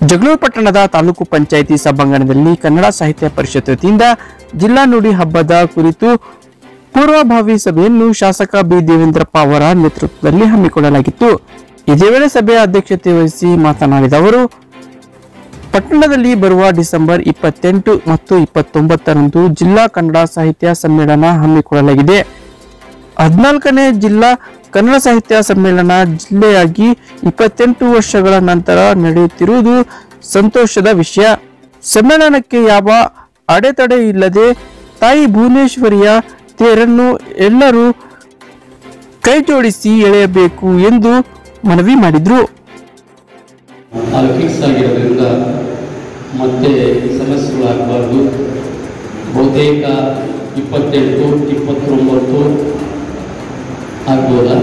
ಜಗಳೂರು ಪಟ್ಟಣದ ತಾಲೂಕು ಪಂಚಾಯಿತಿ ಸಭಾಂಗಣದಲ್ಲಿ ಕನ್ನಡ ಸಾಹಿತ್ಯ ಪರಿಷತ್ ವತಿಯಿಂದ ಜಿಲ್ಲಾ ನುಡಿ ಹಬ್ಬದ ಕುರಿತು ಪೂರ್ವಭಾವಿ ಸಭೆಯನ್ನು ಶಾಸಕ ಬಿ ದೇವೇಂದ್ರಪ್ಪ ಅವರ ನೇತೃತ್ವದಲ್ಲಿ ಹಮ್ಮಿಕೊಳ್ಳಲಾಗಿತ್ತು ಇದೇ ವೇಳೆ ಸಭೆಯ ಅಧ್ಯಕ್ಷತೆ ವಹಿಸಿ ಮಾತನಾಡಿದ ಅವರು ಪಟ್ಟಣದಲ್ಲಿ ಬರುವ ಡಿಸೆಂಬರ್ ಇಪ್ಪತ್ತೆಂಟು ಮತ್ತು ಇಪ್ಪತ್ತೊಂಬತ್ತರಂದು ಜಿಲ್ಲಾ ಕನ್ನಡ ಸಾಹಿತ್ಯ ಸಮ್ಮೇಳನ ಹಮ್ಮಿಕೊಳ್ಳಲಾಗಿದೆ ಹದಿನಾಲ್ಕನೇ ಜಿಲ್ಲಾ ಕನ್ನಡ ಸಾಹಿತ್ಯ ಸಮ್ಮೇಳನ ಜಿಲ್ಲೆಯಾಗಿ ಇಪ್ಪತ್ತೆಂಟು ವರ್ಷಗಳ ನಂತರ ನಡೆಯುತ್ತಿರುವುದು ಸಂತೋಷದ ವಿಷಯ ಸಮ್ಮೇಳನಕ್ಕೆ ಯಾವ ಅಡೆತಡೆ ಇಲ್ಲದೆ ತಾಯಿ ಭುವನೇಶ್ವರಿಯ ತೇರನ್ನು ಎಲ್ಲರೂ ಕೈಜೋಡಿಸಿ ಎಳೆಯಬೇಕು ಎಂದು ಮನವಿ ಮಾಡಿದ್ರು ಅದು ಫಿಕ್ಸ್ ಆಗಿರೋದ್ರಿಂದ ಮತ್ತೆ ಸಮಸ್ಯೆಗಳಾಗಬಾರ್ದು ಬಹುತೇಕ ಇಪ್ಪತ್ತೆಂಟು ಇಪ್ಪತ್ತೊಂಬತ್ತು ಆಗ್ಬೋದಾ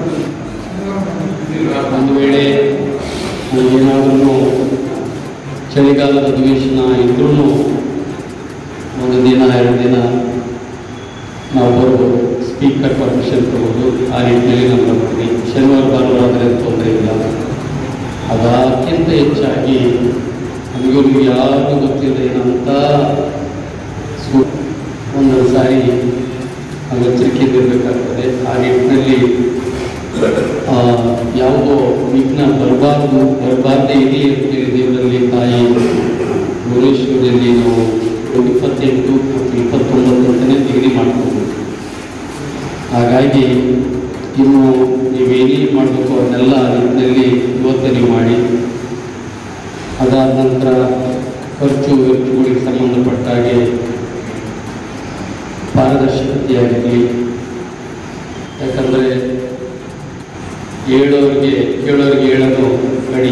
ಒಂದು ವೇಳೆ ಏನಾದ್ರೂ ಚಳಿಗಾಲದ ಅಧಿವೇಶನ ಇದ್ರೂ ಒಂದು ದಿನ ಎರಡು ದಿನ ನಾವು ಬರ್ಬೋದು ಸ್ಪೀಕರ್ ಪರ್ಮಿಷನ್ ತಗೋದು ಆ ನಿಟ್ಟಿನಲ್ಲಿ ನಾವು ಬರ್ತೀವಿ ಶನಿವಾರ ಭಾನುವಾರ ಆದರೆ ತೊಂದರೆ ಇಲ್ಲ ಅದಕ್ಕಿಂತ ಹೆಚ್ಚಾಗಿ ನಮಗಿವ್ರಿಗೆ ಯಾರು ಗೊತ್ತಿಲ್ಲ ಏನಂತ ಸು ಒಂದೊಂದು ಸಾರಿ ನಾವು ಎಚ್ಚರಿಕೆಯಿಂದಿರಬೇಕಾಗ್ತದೆ ಆ ನಿಟ್ಟಿನಲ್ಲಿ ಆ, ಯಾವುದೋ ವಿಘ್ನ ಬರಬಾರ್ದು ಬರಬಾರ್ದೇ ಇರಲಿ ಅಂತೇಳಿ ದೇವರಲ್ಲಿ ತಾಯಿ ಭುವನೇಶ್ವರಿಯಲ್ಲಿ ನಾವು ಇಪ್ಪತ್ತೆಂಟು ಮತ್ತು ಇಪ್ಪತ್ತೊಂಬತ್ತು ಅಂತಲೇ ನಿಗದಿ ಮಾಡ್ಬೋದು ಹಾಗಾಗಿ ಇನ್ನು ನೀವೇನೇ ಮಾಡಬೇಕು ಅದನ್ನೆಲ್ಲ ನಿಟ್ಟಿನಲ್ಲಿ ಯೋಚನೆ ಮಾಡಿ ಅದಾದ ನಂತರ ಖರ್ಚು ವೆಚ್ಚಗಳಿಗೆ ಸಂಬಂಧಪಟ್ಟ ಹಾಗೆ ಪಾರದರ್ಶಕತೆಯಾಗಿರಲಿ ಯಾಕಂದರೆ ಹೇಳೋರಿಗೆ ಕೇಳೋರಿಗೆ ಹೇಳೋದು ಕಡಿ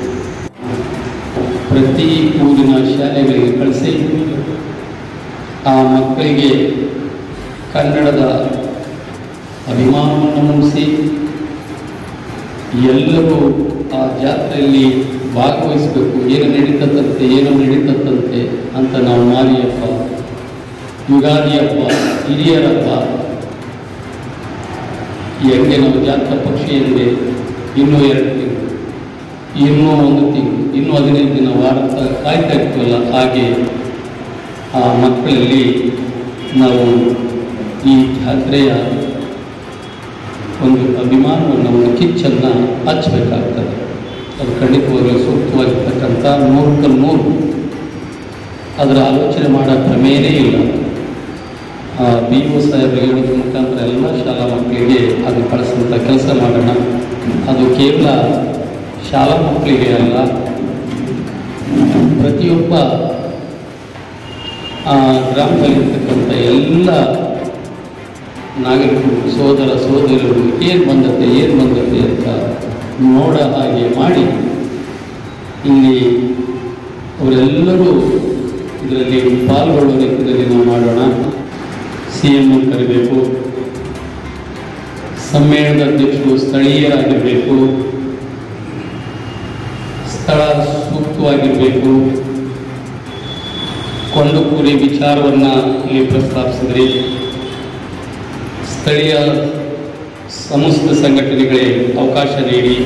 ಪ್ರತಿ ಊರಿನ ಶಾಲೆಗಳಿಗೆ ಕಳಿಸಿ ಆ ಮಕ್ಕಳಿಗೆ ಕನ್ನಡದ ಅಭಿಮಾನವನ್ನು ಮೂಡಿಸಿ ಎಲ್ಲರೂ ಆ ಜಾತ್ರೆಯಲ್ಲಿ ಭಾಗವಹಿಸಬೇಕು ಏನು ನಡೀತದಂತೆ ಏನು ನಡೀತದಂತೆ ಅಂತ ನಾವು ಮಾರಿ ಹಬ್ಬ ಯುಗಾದಿ ಹಬ್ಬ ಹಿರಿಯರ ಹಬ್ಬ ಹೆಂಗೆ ನಾವು ಜಾತ್ರಾ ಪಕ್ಷಿ ಎಂದೇ ಇನ್ನೂ ಎರಡು ತಿಂಗಳು ಇನ್ನೂ ಒಂದು ತಿಂಗಳು ಇನ್ನೂ ಹದಿನೈದು ದಿನ ವಾರ ಕಾಯ್ತಾ ಇರ್ತೀವಲ್ಲ ಹಾಗೆ ಆ ಮಕ್ಕಳಲ್ಲಿ ನಾವು ಈ ಜಾತ್ರೆಯ ಒಂದು ಅಭಿಮಾನವನ್ನು ಒಂದು ಕಿಚ್ಚನ್ನು ಹಚ್ಚಬೇಕಾಗ್ತದೆ ಅದು ಖಂಡಿತವಾಗಲೂ ಸೂಕ್ತವಾಗಿರ್ತಕ್ಕಂಥ ನೂರಕ್ಕೆ ನೂರು ಅದರ ಆಲೋಚನೆ ಮಾಡೋ ಪ್ರಮೇಯನೇ ಇಲ್ಲ ಬಿ ಒ ಸಾಹೇಬರು ಹೇಳೋದ್ರ ಮುಖಾಂತರ ಎಲ್ಲ ಶಾಲಾ ಮಕ್ಕಳಿಗೆ ಅದು ಕಳಿಸುವಂಥ ಕೆಲಸ ಮಾಡೋಣ ಅದು ಕೇವಲ ಶಾಲಾ ಮಕ್ಕಳಿಗೆ ಅಲ್ಲ ಪ್ರತಿಯೊಬ್ಬ ಆ, ಗ್ರಾಮದಲ್ಲಿರ್ತಕ್ಕಂಥ ಎಲ್ಲ ನಾಗರಿಕರು ಸೋದರ ಸೋದರರು ಏನು ಬಂದತೆ ಏನು ಬಂದತೆ ಅಂತ ನೋಡ ಹಾಗೆ ಮಾಡಿ ಇಲ್ಲಿ ಅವರೆಲ್ಲರೂ ಇದರಲ್ಲಿ ಪಾಲ್ಗೊಳ್ಳುವ ನಿಟ್ಟಿನಲ್ಲಿ ನಾವು ಮಾಡೋಣ ಸಿ ಎಂ ಕರಿಬೇಕು ಸಮ್ಮೇಳನದ ಅಧ್ಯಕ್ಷರು ಸ್ಥಳೀಯರಾಗಿರಬೇಕು ಸ್ಥಳ ಸೂಕ್ತವಾಗಿರಬೇಕು ಕೊಂಡುಕೂರಿ ವಿಚಾರವನ್ನು ಇಲ್ಲಿ ಪ್ರಸ್ತಾಪಿಸಿದ್ರಿ ಸ್ಥಳೀಯ ಸಮಸ್ತ ಸಂಘಟನೆಗಳಿಗೆ ಅವಕಾಶ ನೀಡಿ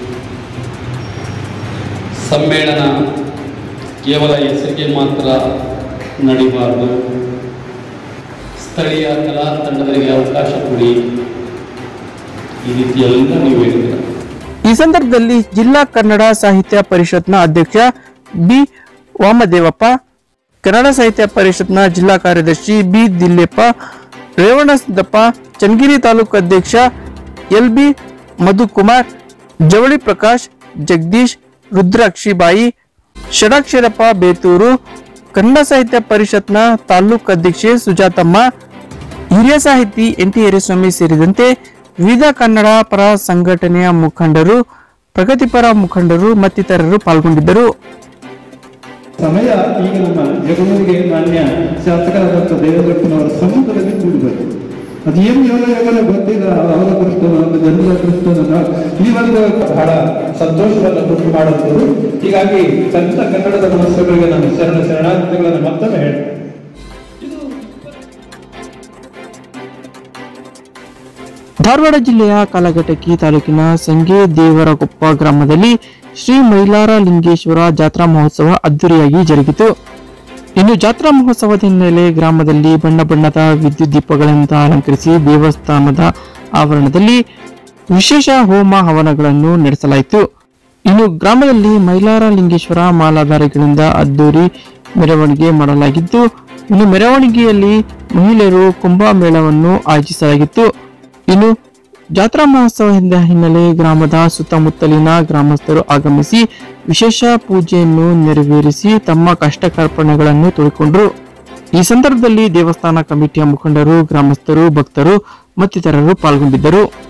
ಸಮ್ಮೇಳನ ಕೇವಲ ಹೆಸರಿಗೆ ಮಾತ್ರ ನಡಿಬಾರ್ದು ಸ್ಥಳೀಯ ಕಲಾ ತಂಡಗಳಿಗೆ ಅವಕಾಶ ಕೊಡಿ ಈ ರೀತಿ ಎಲ್ಲ ನೀವು ಹೇಳಿದ್ದೀರ ಈ ಸಂದರ್ಭದಲ್ಲಿ ಜಿಲ್ಲಾ ಕನ್ನಡ ಸಾಹಿತ್ಯ ಪರಿಷತ್ನ ಅಧ್ಯಕ್ಷ ಬಿ ವಾಮದೇವಪ್ಪ ಕನ್ನಡ ಸಾಹಿತ್ಯ ಪರಿಷತ್ನ ಜಿಲ್ಲಾ ಕಾರ್ಯದರ್ಶಿ ಬಿ ದಿಲ್ಲೆಪ್ಪ ರೇವಣಸಿದ್ದಪ್ಪ ಚನ್ನಗಿರಿ ತಾಲೂಕು ಅಧ್ಯಕ್ಷ ಎಲ್ ಬಿ ಮಧುಕುಮಾರ್ ಜವಳಿ ಪ್ರಕಾಶ್ ಜಗದೀಶ್ ರುದ್ರಾಕ್ಷಿಬಾಯಿ ಷಡಾಕ್ಷರಪ್ಪ ಬೇತೂರು ಕನ್ನಡ ಸಾಹಿತ್ಯ ಪರಿಷತ್ನ ತಾಲೂಕು ಅಧ್ಯಕ್ಷೆ ಸುಜಾತಮ್ಮ ಹಿರಿಯ ಸಾಹಿತಿ ಎನ್ ಟಿ ಯರಿಸ್ವಾಮಿ ಸೇರಿದಂತೆ ವಿವಿಧ ಕನ್ನಡ ಪರ ಸಂಘಟನೆಯ ಮುಖಂಡರು ಪ್ರಗತಿಪರ ಮುಖಂಡರು ಮತ್ತಿತರರು ಪಾಲ್ಗೊಂಡಿದ್ದರು ಸಮಯ ಈಗ ನಮ್ಮ ಜಗೂರಿಗೆ ಮಾನ್ಯ ಶಾಸಕರಾದಂಥ ದೇವೇಂದ್ರಪ್ಪನವರ ಸಮ್ಮುಖದಲ್ಲಿ ಕೂಡಬೇಕು ಅದೇನು ಯೋಗ ಯೋಗನ ಗೊತ್ತಿಲ್ಲ ಅವರ ಕೃಷ್ಣನ ಒಂದು ಜನರ ಕೃಷ್ಣನ ಈ ಒಂದು ಬಹಳ ಸಂತೋಷವನ್ನು ಉಂಟು ಮಾಡುತ್ತದೆ ಹೀಗಾಗಿ ಸಂತ ಕನ್ನಡದ ಮನಸ್ಸುಗಳಿಗೆ ನಾನು ಶರಣ ಶರಣಾರ್ಥಿಗಳನ್ನು ಮತ್ತೊಮ್ಮೆ ಹೇಳ್ತೇನೆ ಧಾರವಾಡ ಜಿಲ್ಲೆಯ ಕಾಲಘಟಕಿ ತಾಲೂಕಿನ ಸಂಗೆ ದೇವರಕೊಪ್ಪ ಗ್ರಾಮದಲ್ಲಿ ಶ್ರೀ ಮೈಲಾರ ಲಿಂಗೇಶ್ವರ ಜಾತ್ರಾ ಮಹೋತ್ಸವ ಅದ್ದೂರಿಯಾಗಿ ಜರುಗಿತು ಇನ್ನು ಜಾತ್ರಾ ಮಹೋತ್ಸವದ ಹಿನ್ನೆಲೆ ಗ್ರಾಮದಲ್ಲಿ ಬಣ್ಣ ಬಣ್ಣದ ವಿದ್ಯುತ್ ದೀಪಗಳಿಂದ ಅಲಂಕರಿಸಿ ದೇವಸ್ಥಾನದ ಆವರಣದಲ್ಲಿ ವಿಶೇಷ ಹೋಮ ಹವನಗಳನ್ನು ನಡೆಸಲಾಯಿತು ಇನ್ನು ಗ್ರಾಮದಲ್ಲಿ ಮೈಲಾರ ಲಿಂಗೇಶ್ವರ ಮಾಲಾಧಾರಿಗಳಿಂದ ಅದ್ದೂರಿ ಮೆರವಣಿಗೆ ಮಾಡಲಾಗಿದ್ದು ಇನ್ನು ಮೆರವಣಿಗೆಯಲ್ಲಿ ಮಹಿಳೆಯರು ಕುಂಭಮೇಳವನ್ನು ಆಯೋಜಿಸಲಾಗಿತ್ತು ಇನ್ನು ಜಾತ್ರಾ ಮಹೋತ್ಸವದ ಹಿನ್ನೆಲೆ ಗ್ರಾಮದ ಸುತ್ತಮುತ್ತಲಿನ ಗ್ರಾಮಸ್ಥರು ಆಗಮಿಸಿ ವಿಶೇಷ ಪೂಜೆಯನ್ನು ನೆರವೇರಿಸಿ ತಮ್ಮ ಕಷ್ಟ ಕಾರ್ಪಣ್ಯಗಳನ್ನು ತೋಡಿಕೊಂಡರು ಈ ಸಂದರ್ಭದಲ್ಲಿ ದೇವಸ್ಥಾನ ಕಮಿಟಿಯ ಮುಖಂಡರು ಗ್ರಾಮಸ್ಥರು ಭಕ್ತರು ಮತ್ತಿತರರು ಪಾಲ್ಗೊಂಡಿದ್ದರು